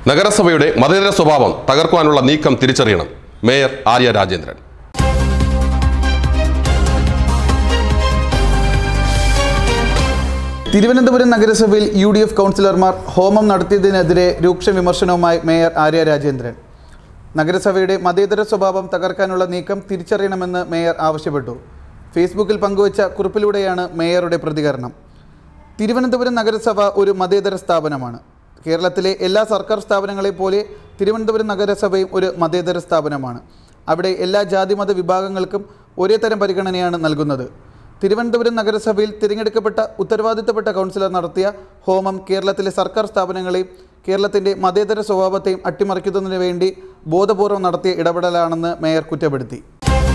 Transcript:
നഗരസഭയുടെ മതേതര സ്വഭാവം തകർക്കുവാനുള്ള നീക്കം തിരിച്ചറിയണം മേയർ ആര്യ രാജേന്ദ്രൻ തിരുവനന്തപുരം നഗരസഭയിൽ യു ഡി എഫ് കൗൺസിലർമാർ ഹോമം നടത്തിയതിനെതിരെ രൂക്ഷ വിമർശനവുമായി മേയർ ആര്യ രാജേന്ദ്രൻ നഗരസഭയുടെ മതേതര സ്വഭാവം തകർക്കാനുള്ള നീക്കം തിരിച്ചറിയണമെന്ന് മേയർ ആവശ്യപ്പെട്ടു ഫേസ്ബുക്കിൽ പങ്കുവച്ച കുറിപ്പിലൂടെയാണ് മേയറുടെ പ്രതികരണം തിരുവനന്തപുരം നഗരസഭ ഒരു മതേതര സ്ഥാപനമാണ് കേരളത്തിലെ എല്ലാ സർക്കാർ സ്ഥാപനങ്ങളെ പോലെ തിരുവനന്തപുരം നഗരസഭയും ഒരു മതേതര സ്ഥാപനമാണ് അവിടെ എല്ലാ ജാതിമത വിഭാഗങ്ങൾക്കും ഒരേ തരം പരിഗണനയാണ് നൽകുന്നത് തിരുവനന്തപുരം നഗരസഭയിൽ തിരഞ്ഞെടുക്കപ്പെട്ട ഉത്തരവാദിത്തപ്പെട്ട കൗൺസിലർ നടത്തിയ ഹോമം കേരളത്തിലെ സർക്കാർ സ്ഥാപനങ്ങളെയും കേരളത്തിൻ്റെ മതേതര സ്വഭാവത്തെയും അട്ടിമറിക്കുന്നതിന് വേണ്ടി ബോധപൂർവം നടത്തിയ ഇടപെടലാണെന്ന് മേയർ കുറ്റപ്പെടുത്തി